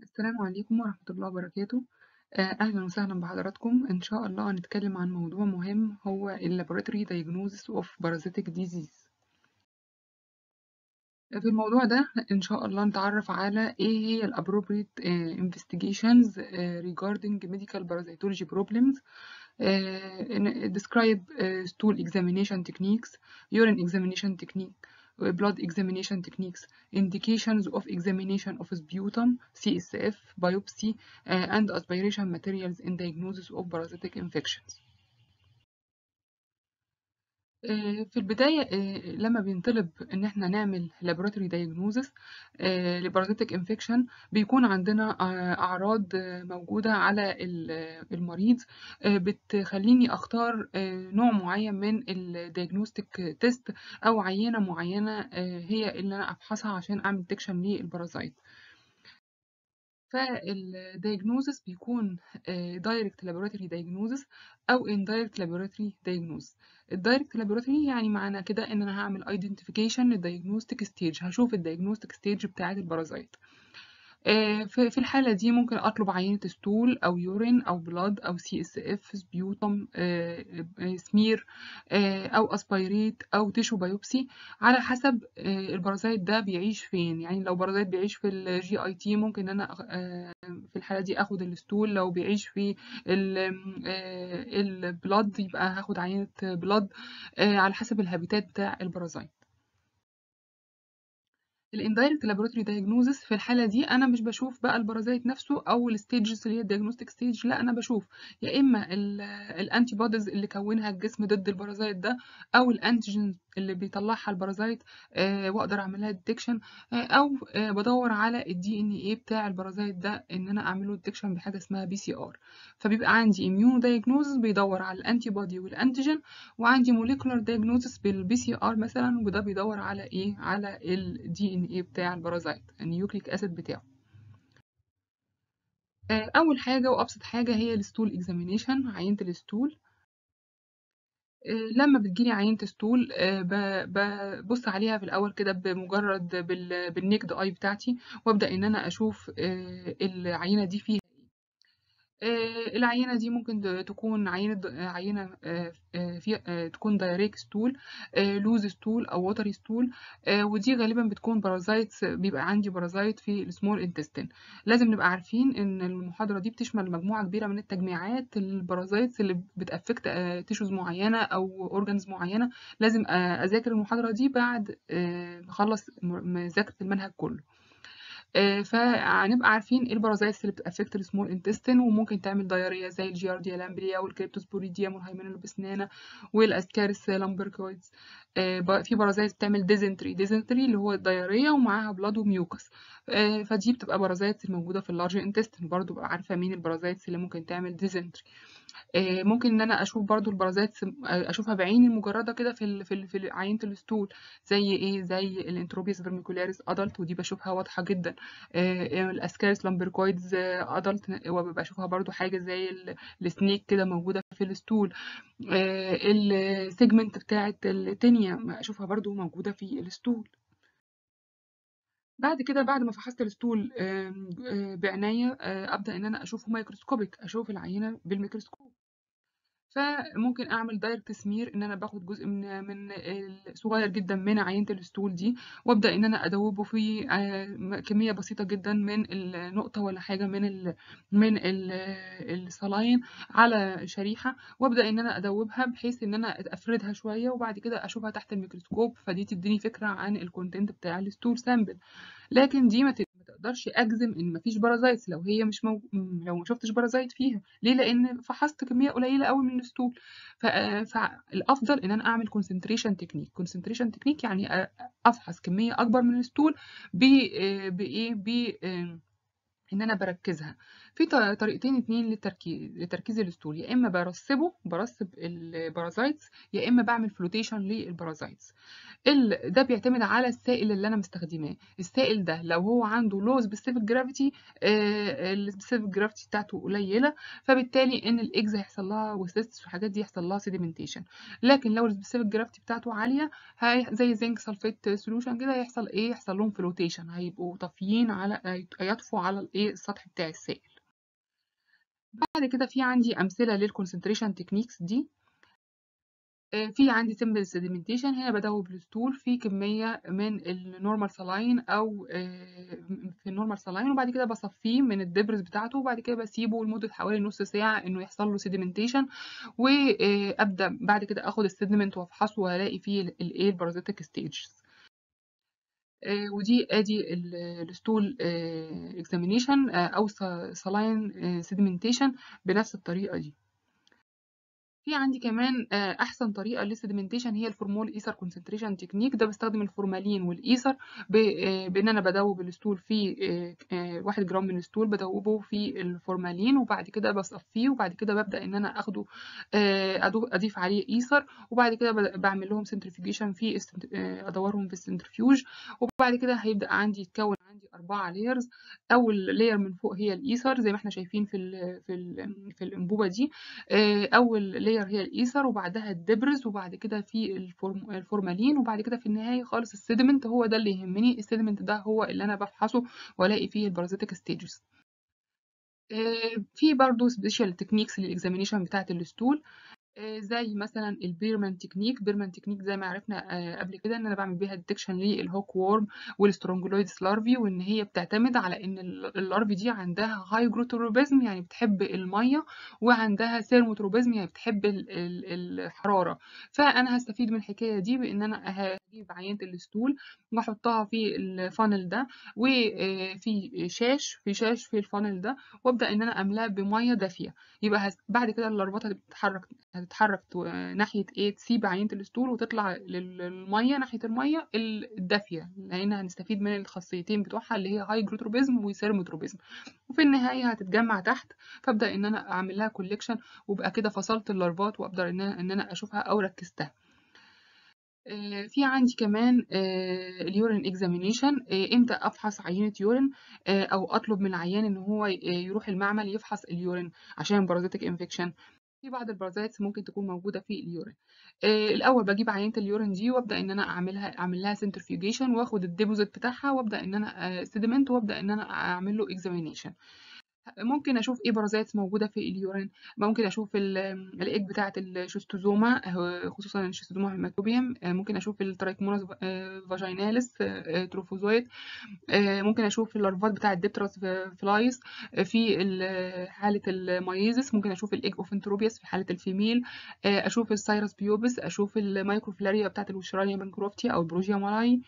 السلام عليكم ورحمة الله وبركاته آه، أهلا وسهلا بحضراتكم إن شاء الله هنتكلم عن موضوع مهم هو ال Laboratory Diagnosis of Parasitic Disease في الموضوع ده إن شاء الله نتعرف على إيه هي ال Appropriate آه، Investigations آه، regarding Medical Parasitology Problems آه، إن- Describe آه، Stool Examination Techniques Urine Examination Technique blood examination techniques, indications of examination of sputum, CSF, biopsy, uh, and aspiration materials in diagnosis of parasitic infections. آه، في البداية آه، لما بينطلب إن إحنا نعمل laboratory diagnosis آه، لبارازيتك infection بيكون عندنا آه، أعراض آه، موجودة على ال- المريض آه، بتخليني أختار آه، نوع معين من ال diagnostic test أو عينة معينة آه، هي اللي أنا أفحصها عشان أعمل detection للبارازايت. فالدياجنوزس بيكون دايركت لابوراتوري دايجنوزس او indirect لابوراتوري دايجنوز الدايركت لابوراتوري يعني معنى كده ان انا هعمل ايدنتيفيكيشن للدياجنوستيك ستيج هشوف الدياجنوستيك ستيج بتاعه البارازايت آه، في في الحالة دي ممكن أطلب عينة ستول أو يورين أو بلاد أو سي اس اف سبيوتم سمير آه، أو أسبيريت أو تيشو بايوبسي على حسب آه، البارازايت ده بيعيش فين يعني لو بارازايت بيعيش في الجي اي تي ممكن أنا أخ- آه، في الحالة دي أخد الستول لو بيعيش في البلاد يبقى هاخد عينة بلاد على حسب الهابيتات بتاع البارازايت الاندايركت لابوراتوري دايجنوزس في الحاله دي انا مش بشوف بقى البارازايت نفسه او الستيجز اللي هي الديagnostic ستيج لا انا بشوف يا اما الانتي بوديز اللي كونها الجسم ضد البارازايت ده او الانتيجين اللي بيطلعها البارازايت آه واقدر اعمل لها ديتكشن آه او آه بدور على الدي ان ايه بتاع البارازايت ده ان انا اعمله ديتكشن بحاجه اسمها بي سي ار فبيبقى عندي اميونو دايجنوزس بيدور على الانتي بودي والانتيجين وعندي موليكولار دايجنوزس بالبي سي ار مثلا وده بيدور على ايه على الدي ان ايه بتاع البارازايت النيوكليك اسيد بتاعه آه، اول حاجه وابسط حاجه هي الستول اكزامينيشن عينه الستول آه، لما بتجيلي عينة ستول آه، ب- ببص عليها في الأول كده بمجرد بال- بالنيكد اي بتاعتي وأبدأ إن أنا أشوف آه، العينة دي فيها آه، العينة دي ممكن ت- تكون عينة عينة آه، آه، في آه، تكون دايريك ستول لوز ستول أو ووتري ستول ودي غالبا بتكون بارازايتس بيبقى عندي بارازايت في السمول انتستين لازم نبقى عارفين إن المحاضرة دي بتشمل مجموعة كبيرة من التجميعات البارازايتس اللي بتأفكت تيشوز معينة أو أورجانز معينة لازم آه، أذاكر المحاضرة دي بعد آه، ما أخلص م- مذاكرة المنهج كله آه، فهنبقى عارفين ايه البارازايتس اللي بتأفكت السمول انتستين وممكن تعمل دايريا زي الجيارديا لامبليا والكريبتوسبوريديا والهايمينال بسنانة والاسكارس لامبركويدز آه، ب- في بارازايتس بتعمل ديزنتري ديزنتري اللي هو الدايريا ومعاها بلاد وميوكس آه، فدي بتبقى بارازايتس الموجودة في اللارج انتستين برضو ببقى عارفة مين البارازايتس اللي ممكن تعمل ديزنتري آه، ممكن ان انا اشوف برضو البارازايتس آه، اشوفها بعيني المجرده كده في ال في ال في عينه الستول زي ايه زي الانتروبيس فيرميكولاريس ادلت ودي بشوفها واضحه جدا آه، الاسكاريس لامبركويدز ادلت وبشوفها برضو حاجه زي ال- السنيك كده موجوده في الستول السيجمنت بتاعه التينيا اشوفها برضو موجوده في الستول بعد كده بعد ما فحصت الستول آم، آه، بعناية آه، أبدأ إن أنا أشوفه مايكروسكوبيك أشوف العينة بالميكروسكوب فممكن اعمل دايركت سمير ان انا باخد جزء من من ال- صغير جدا من عينه الستول دي وابدا ان انا ادوبه في آه، م- كميه بسيطه جدا من النقطه ولا حاجه من ال من ال- الصلاين على شريحه وابدا ان انا ادوبها بحيث ان انا افردها شويه وبعد كده اشوفها تحت الميكروسكوب فدي تديني فكره عن الكونتنت بتاع الستول سامبل لكن دي ما ت- ما تقدرش اجزم ان مفيش بارازايتس لو هي مش مو... م- لو ما شفتش بارازايت فيها ليه لان فحصت كميه قليله قوي من الستول ف... فالافضل ان انا اعمل كونسنتريشن تكنيك كونسنتريشن تكنيك يعني أ- افحص كميه اكبر من الستول ب آه، بايه ب آه، ان انا بركزها في ط- طريقتين اتنين للتركيز لتركيز الستول يا اما برسبه برسب البارازايتس يا اما بعمل فلوتيشن للبارازايتس ال... ده بيعتمد على السائل اللي انا مستخدماه السائل ده لو هو عنده لو سبيسيفيك جرافيتي السبيسيفيك جرافيتي بتاعته قليله فبالتالي ان الايجز هيحصل لها وسيستس والحاجات دي يحصل لها سيديمنتيشن لكن لو السبيسيفيك جرافيتي بتاعته عاليه هي... زي زنك سلفيت سوليوشن كده هيحصل ايه يحصل لهم فلوتيشن هيبقوا طافيين على هيطفوا على الايه الايه السطح بتاع السائل بعد كده في عندي امثله للكونسنتريشن تكنيكس دي في عندي سمبل سيديمنتيشن هنا بدوب الستول في كميه من النورمال سلاين او في النورمال سلاين وبعد كده بصفيه من الدبرز بتاعته وبعد كده بسيبه لمده حوالي نص ساعه انه يحصل له سيديمنتيشن وابدا بعد كده اخد السيدمنت وافحصه والاقي فيه الايه البارازيتيك ستيجز ودي ادي الستول اكزامينيشن او سلاين سيديمنتيشن بنفس الطريقه دي في عندي كمان احسن طريقه للسيدمنتيشن هي الفورمول ايثر كونسنتريشن تكنيك ده بستخدم الفورمالين والايثر بان انا بدوب الستول في واحد جرام من الستول بدوبه في الفورمالين وبعد كده بصفيه وبعد كده ببدا ان انا اخده اضيف عليه ايثر وبعد كده بعمل لهم سنترفيوجيشن في ادورهم في السنترفيوج وبعد كده هيبدا عندي يتكون عندي اربعه لايرز اول لاير من فوق هي الايثر زي ما احنا شايفين في ال في ال في الانبوبه دي اول لاير هي الايثر وبعدها الدبرز وبعد كده في الفورم الفورمالين وبعد كده في النهايه خالص السيدمنت هو ده اللي يهمني السيدمنت ده هو اللي انا بفحصه والاقي فيه البارازيتيك ستيجز في برضه سبيشال تكنيكس للاكزامينيشن بتاعه الستول زي مثلا البيرمان تكنيك بيرمان تكنيك زي ما عرفنا قبل كده ان انا بعمل بيها ديتكشن للهوك وورم والسترونجلويدز لارفي وان هي بتعتمد على ان اللارفي دي عندها هايجروتروبيزم يعني بتحب الميه وعندها ثيرموتروبيزم يعني بتحب الحراره فانا هستفيد من الحكايه دي بان انا هجيب عينه الستول واحطها في الفانل ده وفي شاش في شاش في الفانل ده وابدا ان انا املاه بميه دافيه يبقى بعد كده اللارفات هتتحرك هتتحرك ناحيه ايه تسيب عينه الستول وتطلع للميه ناحيه الميه الدافيه لان هنستفيد من الخاصيتين بتوعها اللي هي هايجروتروبيزم وسيرموتروبيزم وفي النهايه هتتجمع تحت فابدا ان انا اعمل لها كوليكشن وابقى كده فصلت اللارفات واقدر ان انا ان انا اشوفها او ركزتها في عندي كمان اليورين اكزامينيشن امتى افحص عينه يورين او اطلب من العيان ان هو يروح المعمل يفحص اليورين عشان بارازيتك انفكشن في بعض البرازيتس ممكن تكون موجوده في اليورين الاول بجيب عينه اليورين دي وابدا ان انا اعملها اعمل لها سنترفيوجيشن واخد الديبوزيت بتاعها وابدا ان انا سيدمنت وابدا ان انا اعمل له اكزامينيشن ممكن اشوف ايه بارازيتس موجوده في اليورين ممكن اشوف الايج بتاعه الشيستوزوما خصوصا الشيستوزوما هيماتوبيوم ممكن اشوف الترايكموناس فاجيناليس تروفوزويد ممكن اشوف اللارفات بتاعه الديبتراس فلايز في حاله المايزس ممكن اشوف الايج اوفنتروبياس في حاله الفيميل اشوف السايرس بيوبس اشوف المايكروفلاريا بتاعه الوشراليا بانكروفتي او البروجيا مالاي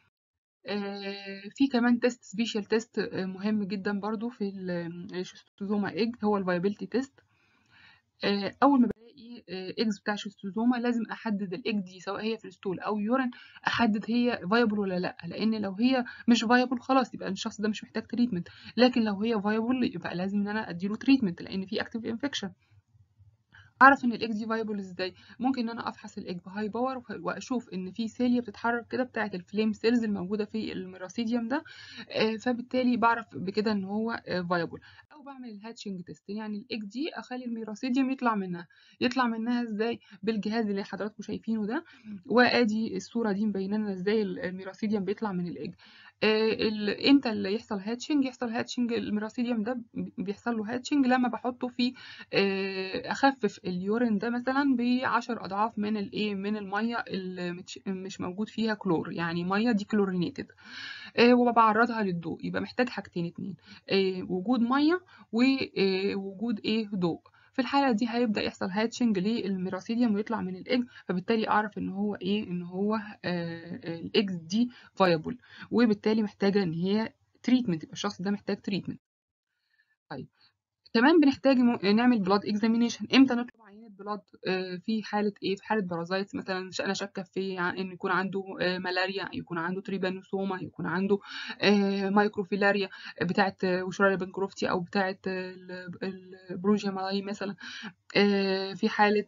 في كمان تيست سبيشال تيست مهم جدا برضو في الشيستوزوما ايج هو الفايبيلتي تيست اول ما بلاقي ايجز بتاع الشيستوزوما لازم احدد الايج دي سواء هي في الستول او يورين احدد هي فايبل ولا لا لان لو هي مش فايبل خلاص يبقى الشخص ده مش محتاج تريتمنت لكن لو هي فايبل يبقى لازم ان انا اديله تريتمنت لان في اكتيف انفكشن اعرف ان الايج دي فايبل ازاي ممكن ان انا افحص الايج بهاي باور واشوف ان في سيليا بتتحرك كده بتاعه الفليم سيلز الموجوده في الميراسيديوم ده فبالتالي بعرف بكده ان هو فايبل او بعمل الهاتشنج تيست يعني الايج دي اخلي الميراسيديوم يطلع منها يطلع منها ازاي بالجهاز اللي حضراتكم شايفينه ده وادي الصوره دي مبينه لنا ازاي الميراسيديوم بيطلع من الايج امتى اللي يحصل هاتشنج يحصل هاتشنج الميراسيديوم ده بيحصل له هاتشنج لما بحطه في اخفف اليورين ده مثلا بعشر اضعاف من الايه من الميه اللي مش موجود فيها كلور يعني ميه دي كلورينيتد وبعرضها للضوء يبقى محتاج حاجتين اتنين وجود ميه ووجود ايه ضوء في الحاله دي هيبدا يحصل هاتشنج للميراسيديوم ويطلع من الايج فبالتالي اعرف ان هو ايه ان هو الايج دي فايبل وبالتالي محتاجه ان هي تريتمنت يبقى الشخص ده محتاج تريتمنت طيب كمان بنحتاج نعمل بلاد اكزامينيشن امتى نطلب عينه بلاد في حاله ايه في حاله بارازايتس مثلا انا شاكه في ان يكون عنده ملاريا يكون عنده تريبانوسوما يكون عنده مايكروفيلاريا بتاعه وشراريا بنكروفتي او بتاعه البروجيا مالاي مثلا في حاله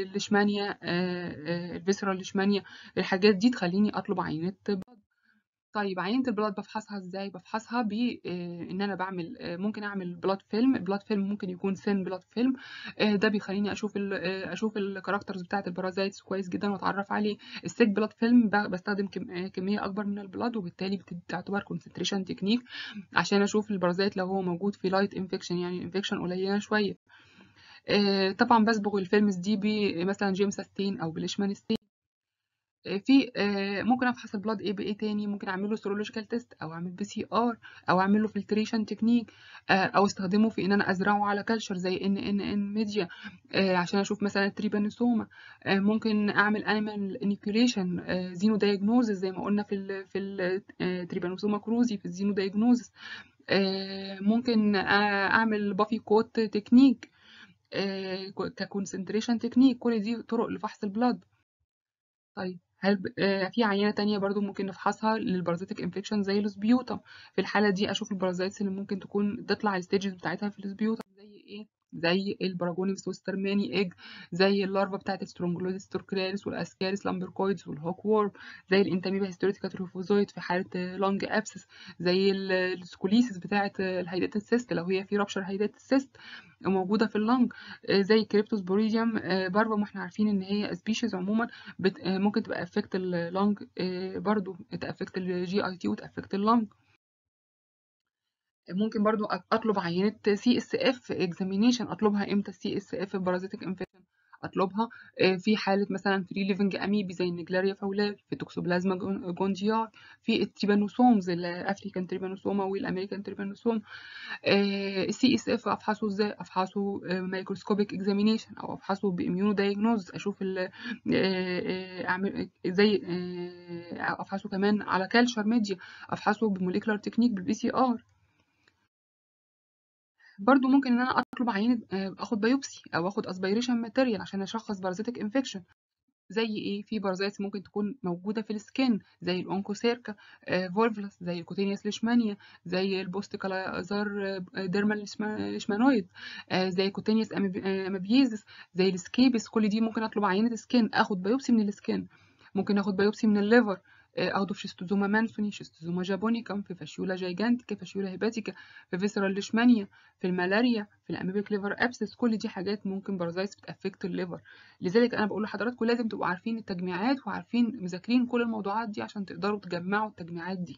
الليشمانيا الفيسرال ليشمانيا الحاجات دي تخليني اطلب عينه بلاد طيب عينة البلاد بافحصها إزاي؟ بافحصها ب آآ إن أنا باعمل آآ ممكن أعمل blood film الblood film ممكن يكون thin blood film آآ ده بيخلّيني أشوف ال آآ أشوف الcharacters بتاعة الparasites كويس جدًا وأتعرّف عليه. الthick blood film ب باستخدم كم آآ كمية أكبر من البلاد وبالتالي بت تعتبر concentration technique عشان أشوف الparasite لو هو موجود في light infection يعني infection قليلة شوية. آآ طبعًا باصبغ الfilms دي بمثلًا gemcitabine أو بleishman stain. آآ في آآ ممكن أفحص البلاد إيه بإيه تاني، ممكن أعمل له serological test أو أعمل PCR أو أعمل له filtration technique آآ أو أستخدمه في إن أنا أزرعه على culture زي NNN media آآ عشان أشوف مثلًا التريبانوسوما. آآ ممكن أعمل animal inoculation آآ xenodiagnosis زي ما قُلنا في ال في ال آآ تريبانوسوما كروزي في الxenodiagnosis. آآ ممكن آآ أعمل buffy coat technique آآ ك كconcentration technique كل دي طرق لفحص البلاد. طيب هل ب آآ في عينة تانية برضه ممكن نفحصها للparasitic infection زي السبيوتم. في الحالة دي أشوف الparasites اللي ممكن تكون تطلع الstages بتاعتها في السبيوتم زي إيه، زي الباراجونيفس والسترماني egg زي الlarva بتاعة الstrongylosis torcalis والascaris lumbricoides والhookworm زي الإنتاميبا histolytica trophozoite في حالة lung abscess زي ال الscoliosis بتاعة الhydatid cyst لو هي في rupture hydatid cyst موجودة في اللنج آآ زي الcryptosporidium آآ برضه ما إحنا عارفين إن هي species عمومًا بت آآ ممكن تبقى affect الlung آآ برضه تaffect الGIT وتaffect اللنج. ممكن برضه أ أطلب عينة CSF examination أطلبها إمتى الCSF parasitic infection؟ أطلبها آآ في حالة مثلًا free living amoebae زي النجلاريا فولاذ، في toxoplasma gon gontiae، في الtrypanosomes الAfrican trypanosoma والAmerican trypanosoma. آآ الCSF أفحصه إزاي؟ أفحصه آآ microscopic examination أو أفحصه بimmunodiagnosis أشوف ال آآ آآ أعمل زي آآ أفحصه كمان على culture media أفحصه بmolecular technique بالPCR. برضه ممكن إن أنا أطلب عينة آآ آخد biopsy أو آخد aspiration material عشان أشخّص parasitic infection زي إيه، في parasites ممكن تكون موجودة في الskin زي الonchocerca آآ volvulus زي الcutaneous leishmania زي الpost-Kaiser dermal leishma leishmanoid آآ زي cutaneous ameb amebiasis زي الscabies كل دي ممكن أطلب عينة skin آخد biopsy من الskin. ممكن آخد biopsy من الliver آآ آخده في schistosoma mannsoni، schistosoma japonicum، في fasciola gigantea، fasciola hepatica، في visceral leishmania، في الملاريا، في الamoebic liver abscess كل دي حاجات ممكن parasites بتaffect الliver. لذلك أنا باقول لحضراتكم لازم تبقوا عارفين التجميعات وعارفين مذاكرين كل الموضوعات دي عشان تقدروا تجمّعوا التجميعات دي.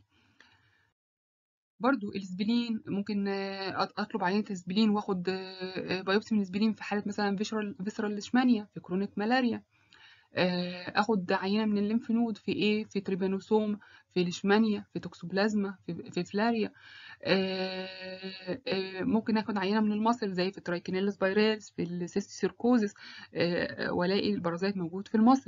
برضه الspleen ممكن أط أطلب عينة spleen وآخد آآ biopsy من الspleen في حالة مثلًا visceral visceral leishmania، في chronic malaria. آآ آخد عينة من الlymph node في إيه، في trypanosoma، في leishmania، في toxoplasma، في في filariae. آآ آآ ممكن آخد عينة من الmuscle زي في trichinella spiralis، في الcysticercosis آآ وألاقي الparasite موجود في الmuscle.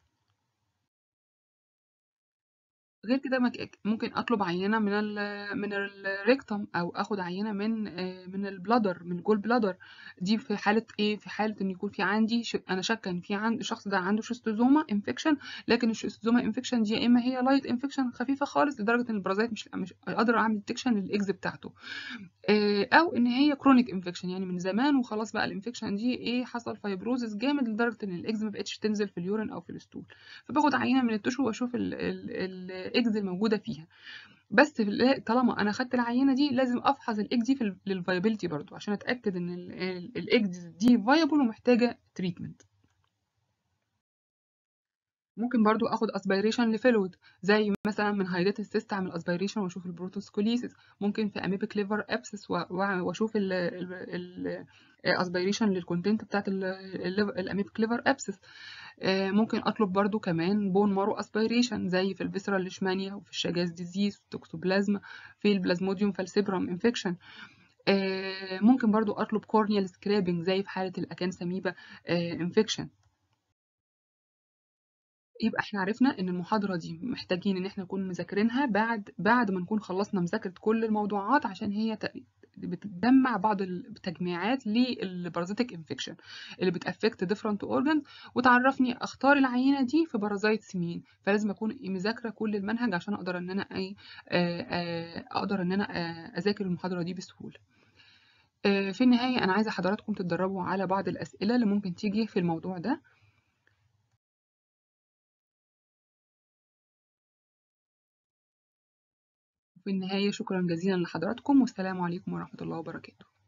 غير كده مك ممكن أطلب عينة من ال من الrectum أو آخد عينة من آآ من الbladder من الgall bladder دي في حالة إيه، في حالة إن يكون في عندي ش أنا شاكة إن في عند الشخص ده عنده schistosoma infection لكن الschistosoma infection دي يا إما هي light infection خفيفة خالص لدرجة إن الparasite مش مش قادرة أعمل detection للeggs بتاعته. آآ أو إن هي chronic infection يعني من زمان وخلاص بقى الinfection دي إيه، حصل fibrosis جامد لدرجة إن الeggs ما بقتش تنزل في الurine أو في الstool. فباخد عينة من الtissue وأشوف ال ال الeggs الموجودة فيها. بس لا طالما أنا خدت العينة دي لازم أفحص الegg دي في ال للviability برضه عشان أتأكد إن ال ال الeggs دي viable ومحتاجة treatment. ممكن برضه آخد aspiration لfluid زي مثلًا من hydatid cyst أعمل aspiration وأشوف البروتوسكوليسيس. ممكن في amoebic liver abscess و و وأشوف ال ال ال aspiration للcontent بتاعة ال الliver الamoebic liver abscess. آآ ممكن أطلب برضه كمان bone marrow aspiration زي في الvisceral leishmania وفي الشاجاز disease والtoxoplasma في الplasmodium falciparum infection. آآ ممكن برضه أطلب corneal scraping زي في حالة الأكانث amoeba آآ infection. يبقى إحنا عرفنا إن المحاضرة دي محتاجين إن إحنا نكون مذاكرينها بعد بعد ما نكون خلصنا مذاكرة كل الموضوعات عشان هي ت بتجمّع بعض التجميعات للparasitic infection اللي بتaffect different organs وتعرّفني أختار العينة دي في parasites مين. فلازم أكون مذاكرة كل المنهج عشان أقدر إن أنا إيه، آآ آآ أقدر إن أنا آآ أذاكر المحاضرة دي بسهولة. آآ في النهاية أنا عايزة حضراتكم تتدربوا على بعض الأسئلة اللي ممكن تيجي في الموضوع ده. في النهاية شكرا جزيلا لحضراتكم والسلام عليكم ورحمة الله وبركاته